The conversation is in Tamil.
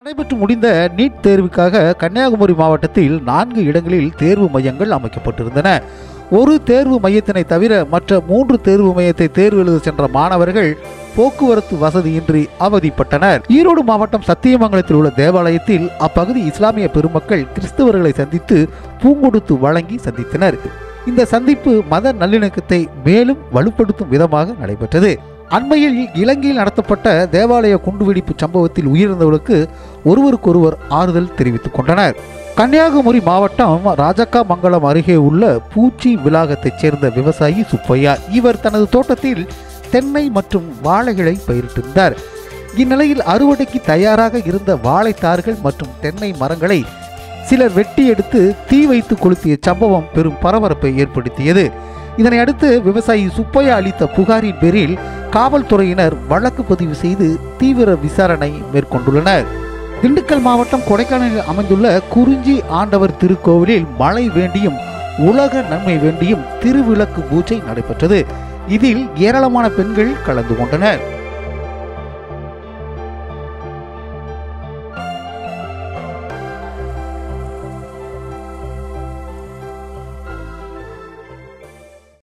நடைபெற்று முடிந்த நீட் தேர்வுக்காக கன்னியாகுமரி மாவட்டத்தில் நான்கு இடங்களில் தேர்வு மையங்கள் அமைக்கப்பட்டிருந்தன ஒரு தேர்வு மையத்தினை தவிர மற்ற மூன்று தேர்வு மையத்தை தேர்வு எழுத சென்ற மாணவர்கள் போக்குவரத்து வசதியின்றி அவதிப்பட்டனர் ஈரோடு மாவட்டம் சத்தியமங்கலத்தில் உள்ள தேவாலயத்தில் அப்பகுதி இஸ்லாமிய பெருமக்கள் கிறிஸ்தவர்களை சந்தித்து பூங்கொடுத்து வழங்கி சந்தித்தனர் இந்த சந்திப்பு மத நல்லிணக்கத்தை மேலும் வலுப்படுத்தும் விதமாக நடைபெற்றது அண்மையில் இலங்கையில் நடத்தப்பட்ட தேவாலய குண்டுவெடிப்பு சம்பவத்தில் உயிரிழந்தவர்களுக்கு ஒருவருக்கொருவர் ஆறுதல் தெரிவித்துக் கொண்டனர் கன்னியாகுமரி மாவட்டம் ராஜக்கா மங்கலம் அருகே உள்ள பூச்சி விலாகத்தைச் சேர்ந்த விவசாயி சுப்பையா இவர் தனது தோட்டத்தில் தென்னை மற்றும் வாழைகளை பயிரிட்டிருந்தார் இந்நிலையில் அறுவடைக்கு தயாராக இருந்த வாழைத்தார்கள் மற்றும் தென்னை மரங்களை சிலர் வெட்டி எடுத்து தீ வைத்து கொளுத்திய சம்பவம் பெரும் பரபரப்பை ஏற்படுத்தியது இதனை அடுத்து விவசாயி சுப்பையா அளித்த புகாரின் பேரில் காவல்துறையினர் வழக்கு பதிவு செய்து தீவிர விசாரணை மேற்கொண்டுள்ளனர் திண்டுக்கல் மாவட்டம் கொடைக்கானலில் அமைந்துள்ள குறிஞ்சி ஆண்டவர் திருக்கோவிலில் மழை வேண்டியும் உலக நன்மை வேண்டியும் திருவிளக்கு பூஜை நடைபெற்றது இதில் ஏராளமான பெண்கள் கலந்து கொண்டனர்